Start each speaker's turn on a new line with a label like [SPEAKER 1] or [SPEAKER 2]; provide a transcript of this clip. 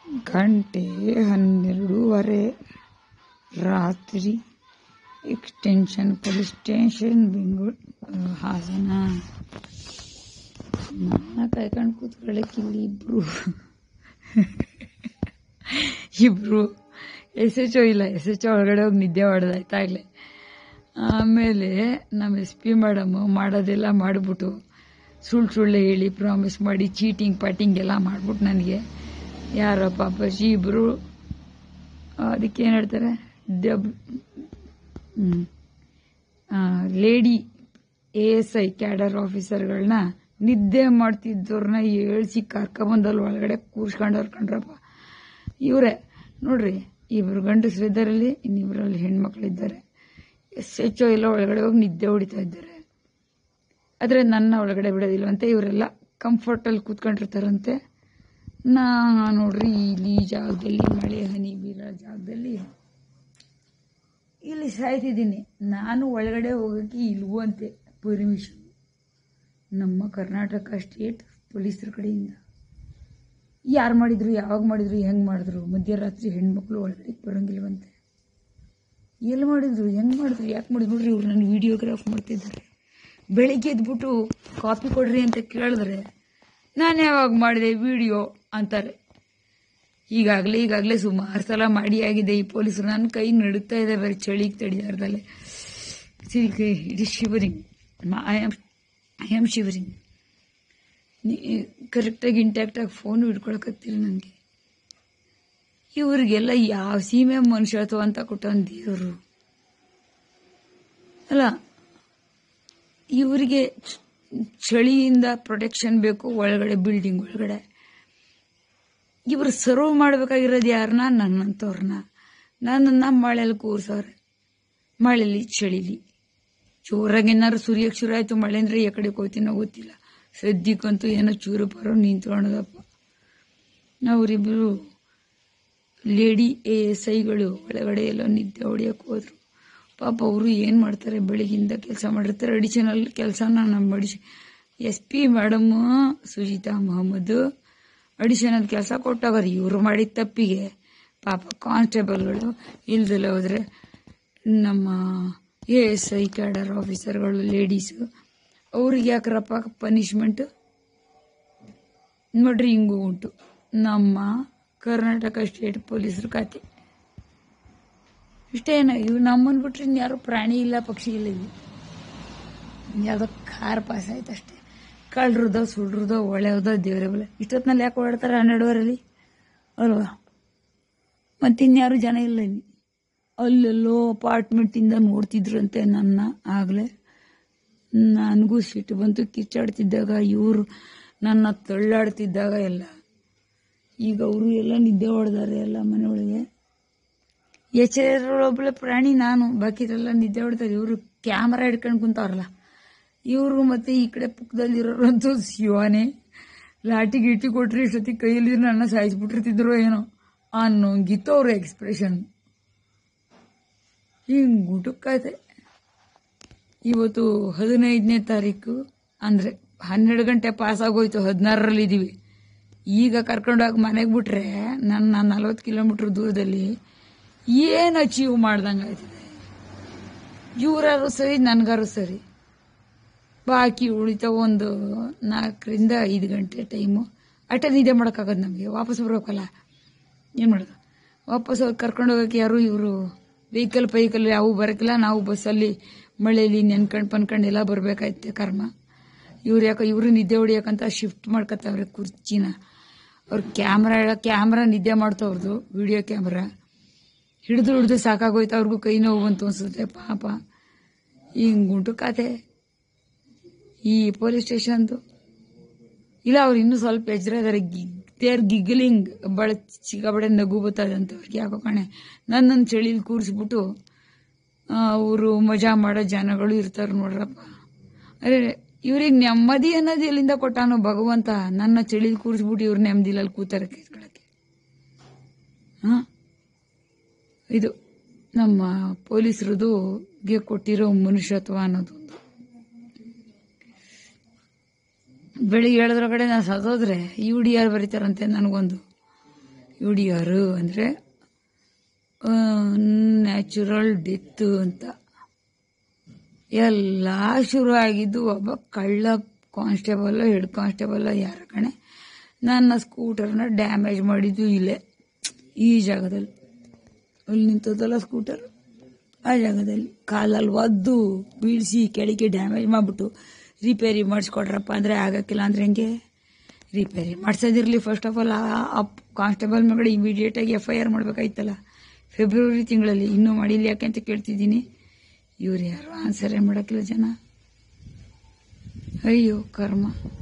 [SPEAKER 1] ಗಂಟೆ ಹನ್ನೆರಡೂವರೆ ರಾತ್ರಿ extension police station Bengaluru Hassan ನನ್ನ ಕಾಯ್ಕೊಂಡು ಕೂತ್ಕೊಳ್ಳೋಕೆ ಇಲ್ಲಿ ಇಬ್ರು ಇಬ್ರು ಎಸ್ ಎಚ್ ಓ ಇಲ್ಲ ಎಸ್ ಎಚ್ ಓ ಒಳಗಡೆ ಹೋಗಿ ನಿದ್ದೆ ಹೊಡೆದಾಯ್ತಾಗಲೇ ಆಮೇಲೆ ನಮ್ಮ ಎಸ್ ಪಿ ಮೇಡಮು ಮಾಡೋದೆಲ್ಲ ಮಾಡಿಬಿಟ್ಟು ಸುಳ್ಳು ಸುಳ್ಳು ಹೇಳಿ ಪ್ರಾಮಿಸ್ ಮಾಡಿ ಚೀಟಿಂಗ್ ಪಾಟಿಂಗ್ ಎಲ್ಲ ಮಾಡ್ಬಿಟ್ಟು ನನಗೆ ಯಾರೋ ಪಾಪಜಿ ಇಬ್ಬರು ಅದಕ್ಕೆ ಏನು ಹೇಳ್ತಾರೆ ದಬ್ lady A S I cadre ಆಫೀಸರ್ಗಳನ್ನ ನಿದ್ದೆ ಮಾಡ್ತಿದ್ದವ್ರನ್ನ ಏಳ್ಸಿ ಕರ್ಕೊಂಬಂದಲ್ಲಿ ಒಳಗಡೆ ಕೂರ್ಸ್ಕೊಂಡವ್ರು ಕಂಡ್ರಪ್ಪ ಇವರೇ ನೋಡ್ರಿ ಇಬ್ರು ಗಂಡಸರು ಇದ್ದಾರಲ್ಲಿ ಇನ್ನಿಬ್ಬರಲ್ಲಿ ಹೆಣ್ಮಕ್ಳಿದ್ದಾರೆ ಎಸ್ ಎಚ್ ಎಲ್ಲ ಒಳಗಡೆ ಹೋಗಿ ನಿದ್ದೆ ಹೊಡಿತಾ ಇದ್ದಾರೆ ಆದರೆ ನನ್ನ ಒಳಗಡೆ ಬಿಡೋದಿಲ್ವಂತೆ ಇವರೆಲ್ಲ ಕಂಫರ್ಟಲ್ಲಿ ಕೂತ್ಕೊಂಡಿರ್ತಾರಂತೆ ನಾ ನೋಡ್ರಿ ಇಲ್ಲಿ ಈ ಜಾಗದಲ್ಲಿ ಮಳೆ ಹನಿ ಬೀರೋ ಜಾಗದಲ್ಲಿ ಇಲ್ಲಿ ಸಾಯ್ತಿದ್ದೀನಿ ನಾನು ಒಳಗಡೆ ಹೋಗೋಕ್ಕೆ ಇಲ್ವಂತೆ ಪರ್ಮಿಷನ್ ನಮ್ಮ ಕರ್ನಾಟಕ ಸ್ಟೇಟ್ ಪೊಲೀಸರ ಕಡೆಯಿಂದ ಯಾರು ಮಾಡಿದ್ರು ಯಾವಾಗ ಮಾಡಿದ್ರು ಹೆಂಗೆ ಮಾಡಿದ್ರು ಮಧ್ಯರಾತ್ರಿ ಹೆಣ್ಮಕ್ಳು ಒಳಗಡೆ ಬರೋಂಗಿಲ್ವಂತೆ ಎಲ್ಲಿ ಮಾಡಿದ್ರು ಹೆಂಗೆ ಮಾಡಿದ್ರು ಯಾಕೆ ಮಾಡಿದ್ರು ನೋಡ್ರಿ ಇವ್ರು ನನ್ನ ವಿಡಿಯೋಗ್ರಾಫ್ ಮಾಡ್ತಿದ್ದಾರೆ ಬೆಳಿಗ್ಗೆ ಎದ್ಬಿಟ್ಟು ಕಾಪಿ ಕೊಡ್ರಿ ಅಂತ ಕೇಳಿದ್ರೆ ನಾನು ಯಾವಾಗ ಮಾಡಿದೆ ವಿಡಿಯೋ ಅಂತಾರೆ ಈಗಾಗಲೇ ಈಗಾಗಲೇ ಸುಮಾರು ಸಲ ಮಾಡಿ ಆಗಿದೆ ಈ ಪೊಲೀಸರು ನನ್ನ ಕೈ ನಡುತ್ತಾ ಇದೆ ಬೇರೆ ಚಳಿಗೆ ತಡಿಯಾರ್ದಲ್ಲೇ ಸಿಲ್ಕೆ it is shivering I am I am shivering ಕರೆಕ್ಟಾಗಿ ಇಂಟ್ಯಾಕ್ಟಾಗಿ ಫೋನು ಹಿಡ್ಕೊಳಕತ್ತಿಲ್ಲ ನನಗೆ ಇವ್ರಿಗೆಲ್ಲ ಯಾವ ಸೀಮೆ ಮನುಷ್ಯತ್ವ ಅಂತ ಕೊಟ್ಟವನ್ ದೇವರು ಅಲ್ಲ ಇವರಿಗೆ ಚಳಿಯಿಂದ ಪ್ರೊಟೆಕ್ಷನ್ ಬೇಕು ಒಳಗಡೆ ಬಿಲ್ಡಿಂಗ್ ಒಳಗಡೆ ಇವರು ಸರ್ವ್ ಮಾಡಬೇಕಾಗಿರೋದು ಯಾರನ್ನ ನನ್ನಂಥವ್ರನ್ನ ನನ್ನನ್ನ ಮಳೆಯಲ್ಲಿ ಕೂರ್ಸವ್ರೆ ಮಳೆಯಲ್ಲಿ ಚಳಿಲಿ ಜೋರಾಗಿ ಏನಾರು ಸುರಿಯಕ್ಕೆ ಶುರು ಆಯಿತು ಮಳೆ ಅಂದರೆ ಈ ಕಡೆ ಹೋಗ್ತೀನೋ ಗೊತ್ತಿಲ್ಲ ಸದ್ಯಕ್ಕಂತೂ ಏನೋ ಚೂರು ಪರೋ ನಿಂತ್ಕೊಂಡದಪ್ಪ ಅವರಿಬ್ಬರು ಲೇಡಿ ಎ ಎಸ್ ಐಗಳು ಒಳಗಡೆ ಎಲ್ಲೋ ನಿದ್ದೆ ಹೊಡಿಯೋಕೆ ಹೋದ್ರು ಪಾಪ ಅವರು ಏನು ಮಾಡ್ತಾರೆ ಬೆಳಗಿಂದ ಕೆಲಸ ಮಾಡಿರ್ತಾರೆ ಅಡಿಷನಲ್ ಕೆಲಸನ ನಮ್ಮ ಅಡಿಷ S P madam Sujitha Mohammad additional ಕೆಲಸ ಕೊಟ್ಟಾಗರು ಇವರು ಮಾಡಿದ ತಪ್ಪಿಗೆ ಪಾಪ ಕಾನ್ಸ್ಟೇಬಲ್ಗಳು ಇಲ್ದಲ್ಲ ಹೋದ್ರೆ ನಮ್ಮ ಎ ಎಸ್ ಐ ಕ್ಯಾಡರ್ ಆಫೀಸರ್ಗಳು ಲೇಡೀಸು ಅವ್ರಿಗೆ ಯಾಕ್ರಪ್ಪ ಪನಿಷ್ಮೆಂಟ್ ನೋಡ್ರಿ ಹಿಂಗೂ ಉಂಟು ನಮ್ಮ ಕರ್ನಾಟಕ ಸ್ಟೇಟ್ ಪೊಲೀಸರ ಖಾತೆ ಇಷ್ಟೇನ ಇವು ನಮ್ಮನ್ನು ಬಿಟ್ರೆ ಇನ್ಯಾರು ಪ್ರಾಣಿ ಇಲ್ಲ ಪಕ್ಷಿ ಇಲ್ಲ ಇಲ್ಲಿ ಯಾವುದೋ ಕಾರ್ ಪಾಸ್ ಆಯ್ತು ಅಷ್ಟೇ ಕಳ್ರದೋ ಸುಳ್ರದೋ ಒಳ್ಳೆಯದೋ ದೇವರೇ ಬಲೆ ಇಷ್ಟೊತ್ತಿನಲ್ಲಿ ಯಾಕೆ ಓಡಾಡ್ತಾರೆ ಹನ್ನೆರಡುವರೆಲಿ ಅಲ್ವಾ ಮತ್ತಿನ್ಯಾರು ಜನ ಇಲ್ಲ ಇಲ್ಲಿ ಅಲ್ಲೆಲ್ಲೋ ಅಪಾರ್ಟ್ಮೆಂಟಿಂದ ನೋಡ್ತಿದ್ರಂತೆ ನನ್ನ ಆಗಲೇ ನನಗೂ ಸಿಟ್ಟು ಬಂತು ಕಿಚ್ಚಾಡ್ತಿದ್ದಾಗ ಇವರು ನನ್ನ ತಳ್ಳಾಡ್ತಿದ್ದಾಗ ಎಲ್ಲ ಈಗ ಅವರು ಎಲ್ಲ ನಿದ್ದೆ ಹೊಡೆದಾರೆ ಎಲ್ಲ ಮನೆಯೊಳಗೆ ಎಚ್ಚರೊಳೊಬ್ಬಳೆ ಪ್ರಾಣಿ ನಾನು ಬಾಕಿರೆಲ್ಲ ನಿದ್ದೆ ಹೊಡ್ತಾರೆ ಇವರು ಕ್ಯಾಮರಾ ಹಿಡ್ಕೊಂಡು ಕುಂತಾರಲ್ಲ ಇವರು ಮತ್ತೆ ಈ ಕಡೆ ಪಕ್ಕದಲ್ಲಿರೋರಂತೂ ಶಿವನೇ ಲಾಟಿ ಗೀಟಿ ಕೊಟ್ರಿ ಇಷ್ಟೊತ್ತಿ ಕೈಯಲ್ಲಿ ನನ್ನ ಸಾಯಿಸ್ಬಿಟ್ಟಿರ್ತಿದ್ರು ಏನೋ ಅನ್ನೋಂಗಿತ್ತು ಅವ್ರ ಎಕ್ಸ್ಪ್ರೆಷನ್ ಹಿಂಗೆ ಗುಟುಕಾಯ್ತೆ ಇವತ್ತು ಹದಿನೈದನೇ ತಾರೀಕು ಅಂದರೆ ಹನ್ನೆರಡು ಗಂಟೆ ಪಾಸ್ ಆಗೋಯ್ತು ಹದಿನಾರರಲ್ಲಿ ಇದ್ದೀವಿ ಈಗ ಕರ್ಕೊಂಡೋಗಿ ಮನೆಗೆ ಬಿಟ್ರೆ ನನ್ನ ನಲ್ವತ್ತು ಕಿಲೋಮೀಟ್ರ್ ದೂರದಲ್ಲಿ ಏನು ಅಚೀವ್ ಮಾಡ್ದಂಗೆ ಆಯ್ತದೆ ಇವ್ರಾರು ಸರಿ ನನಗಾರು ಸರಿ ಬಾಕಿ ಉಳಿತ ಒಂದು ನಾಲ್ಕರಿಂದ ಐದು ಗಂಟೆ ಟೈಮು ಅಷ್ಟೇ ನಿದ್ದೆ ಮಾಡೋಕ್ಕಾಗೋದು ನಮಗೆ ವಾಪಸ್ ಬರ್ಬೇಕಲ್ಲ ಏನು ಮಾಡೋದು ವಾಪಸ್ ಅವ್ರು ಕರ್ಕೊಂಡು ಹೋಗೋಕೆ ಯಾರು ಇವರು ವೆಹಿಕಲ್ ಪೈಕಲ್ ಯಾವ ಬರೋಕ್ಕಿಲ್ಲ ನಾವು ಬಸ್ಸಲ್ಲಿ ಮಳೆಯಲ್ಲಿ ನೆನ್ಕೊಂಡು ಪನ್ಕೊಂಡು ಎಲ್ಲ ಬರಬೇಕಾಯ್ತೆ ಕರ್ಮ ಇವ್ರು ಯಾಕೆ ಇವರು ನಿದ್ದೆ ಹೊಡಿಯೋಕಂತ ಶಿಫ್ಟ್ ಮಾಡ್ಕೊತಾವ್ರೆ ಕುರ್ಚಿನ ಅವ್ರ ಕ್ಯಾಮ್ರಾ ಕ್ಯಾಮ್ರಾ ನಿದ್ದೆ ಮಾಡ್ತವ್ರದ್ದು ವಿಡಿಯೋ ಕ್ಯಾಮ್ರಾ ಹಿಡಿದು ಹಿಡಿದು ಸಾಕಾಗೋಯ್ತು ಅವ್ರಿಗೂ ಕೈ ನೋವು ಬಂತು ಅನ್ಸುತ್ತೆ ಪಾಪ ಹಿಂಗೆ ಉಂಟು ಕತೆ ಈ ಪೊಲೀಸ್ ಸ್ಟೇಷನ್ದು ಇಲ್ಲ ಅವ್ರು ಇನ್ನೂ ಸ್ವಲ್ಪ ಎಜ್ರ ಇದಾರೆ ದೇರ್ ಗಿಗ್ಲಿಂಗ್ ಬಳ ಚಿಕ್ಕಬಡೆ ನಗು ಬರ್ತದೆ ಅಂತ ಅವ್ರಿಗೆ ಯಾಕೋ ಕಣೆ ನನ್ನನ್ನು ಚಳಿಲಿ ಕೂರಿಸ್ಬಿಟ್ಟು ಅವರು ಮಜಾ ಮಾಡೋ ಜನಗಳು ಇರ್ತಾರೆ ನೋಡ್ರಪ್ಪ ಅರೆ ಇವ್ರಿಗೆ ನೆಮ್ಮದಿ ಅನ್ನೋದು ಎಲ್ಲಿಂದ ಕೊಟ್ಟಾನೋ ಭಗವಂತ ನನ್ನ ಚಳಿಲಿ ಕೂರಿಸ್ಬಿಟ್ಟು ಇವ್ರು ನೆಮ್ಮದಿಲಲ್ಲಿ ಕೂತಾರೆ ಕೇಳ್ಕೊಳಕ್ಕೆ ಹಾಂ ಇದು ನಮ್ಮ ಪೊಲೀಸರದು ಗೆ ಕೊಟ್ಟಿರೋ ಮನುಷ್ಯತ್ವ ಅನ್ನೋದೊಂದು ಬೆಳಿಗ್ಗೆ ಹೇಳಿದ್ರೊಳಗಡೆ ನಾನು ಸತ್ತೋದ್ರೆ ಯು ಡಿ ಆರ್ ಬರೀತಾರಂತೆ ನನಗೊಂದು ಹುಡುಗಿಯರು ಅಂದರೆ ನ್ಯಾಚುರಲ್ ಡೆತ್ ಅಂತ ಎಲ್ಲ ಶುರು ಆಗಿದ್ದು ಒಬ್ಬ ಕಳ್ಳ ಕಾನ್ಸ್ಟೇಬಲ್ ಹೆಡ್ ಕಾನ್ಸ್ಟೇಬಲ್ ಯಾರ ಕಣೆ ನನ್ನ ಸ್ಕೂಟರ್ನ ಡ್ಯಾಮೇಜ್ ಮಾಡಿದ್ದು ಇಲ್ಲೇ ಈ ಜಾಗದಲ್ಲಿ ಅಲ್ಲಿ ನಿಂತದಲ್ಲ ಸ್ಕೂಟರ್ ಆ ಜಾಗದಲ್ಲಿ ಕಾಲಲ್ಲಿ ಒದ್ದು ಬೀಳಿಸಿ ಕೆಳಗೆ ಡ್ಯಾಮೇಜ್ ಮಾಡಿಬಿಟ್ಟು ರಿಪೇರಿ ಮಾಡಿಸ್ಕೊಡ್ರಪ್ಪ ಅಂದರೆ ಆಗಕ್ಕಿಲ್ಲ ಅಂದರೆ ಹೆಂಗೆ ರಿಪೇರಿ ಮಾಡ್ಸೋದಿರಲಿ ಫಸ್ಟ್ ಆಫ್ ಆಲ್ ಆ ಕಾನ್ಸ್ಟೇಬಲ್ ಮಗಳು ಇಮಿಡಿಯೇಟಾಗಿ ಎಫ್ ಐ ಆರ್ ಮಾಡಬೇಕಾಯ್ತಲ್ಲ ಫೆಬ್ರವರಿ ತಿಂಗಳಲ್ಲಿ ಇನ್ನೂ ಮಾಡಿಲ್ಲ ಯಾಕೆ ಅಂತ ಕೇಳ್ತಿದ್ದೀನಿ ಇವ್ರು ಯಾರು ಆನ್ಸರೇ ಮಾಡೋಕ್ಕಿಲ್ಲ ಜನ ಅಯ್ಯೋ ಕರ್ಮ